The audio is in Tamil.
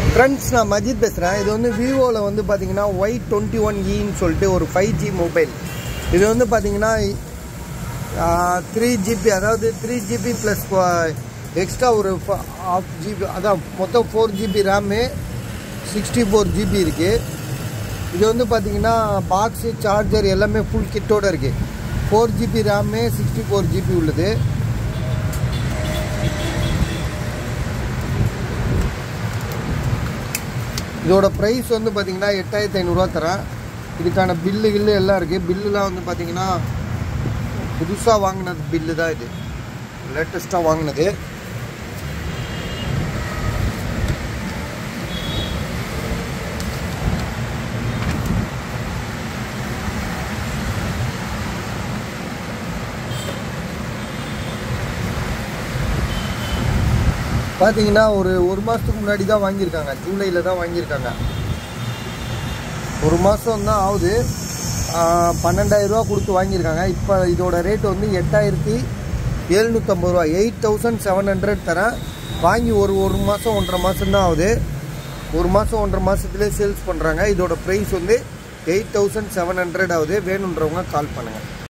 ஃப்ரெண்ட்ஸ் நான் மஜித் பேசுகிறேன் இது வந்து விவோவில் வந்து பார்த்தீங்கன்னா ஒய் டுவெண்ட்டி ஒன் இன்னு சொல்லிட்டு ஒரு ஃபைவ் ஜி மொபைல் இது வந்து பார்த்தீங்கன்னா த்ரீ ஜிபி அதாவது த்ரீ ஜிபி ப்ளஸ் எக்ஸ்ட்ரா ஒரு ஆஃப் ஜிபி அதான் மொத்தம் four GB RAM sixty four GB இருக்குது இது வந்து பார்த்தீங்கன்னா பாக்ஸு சார்ஜர் எல்லாமே ஃபுல் கிட்டோடு இருக்குது four GB RAM sixty four GB உள்ளது இதோட ப்ரைஸ் வந்து பார்த்தீங்கன்னா எட்டாயிரத்தி ஐநூறுரூவா தரேன் இதுக்கான பில்லு கில்லு எல்லாம் இருக்குது பில்லுலாம் வந்து பார்த்தீங்கன்னா புதுசாக வாங்கினது பில்லு தான் இது லேட்டஸ்ட்டாக வாங்கினது பார்த்தீங்கன்னா ஒரு ஒரு மாதத்துக்கு முன்னாடி தான் வாங்கியிருக்காங்க ஜூலையில் தான் வாங்கியிருக்காங்க ஒரு மாதம் தான் ஆகுது பன்னெண்டாயிரரூவா கொடுத்து வாங்கியிருக்காங்க இப்போ இதோட ரேட் வந்து எட்டாயிரத்தி எழுநூற்றம்பது ரூபா எயிட் தௌசண்ட் செவன் ஹண்ட்ரட் தரேன் வாங்கி ஒரு ஒரு மாதம் ஒன்றரை மாதம் தான் ஆகுது ஒரு மாதம் ஒன்றரை மாதத்துலேயே சேல்ஸ் பண்ணுறாங்க இதோட ப்ரைஸ் வந்து எயிட் தௌசண்ட் செவன் ஹண்ட்ரட் ஆகுது வேணுன்றவங்க கால் பண்ணுங்கள்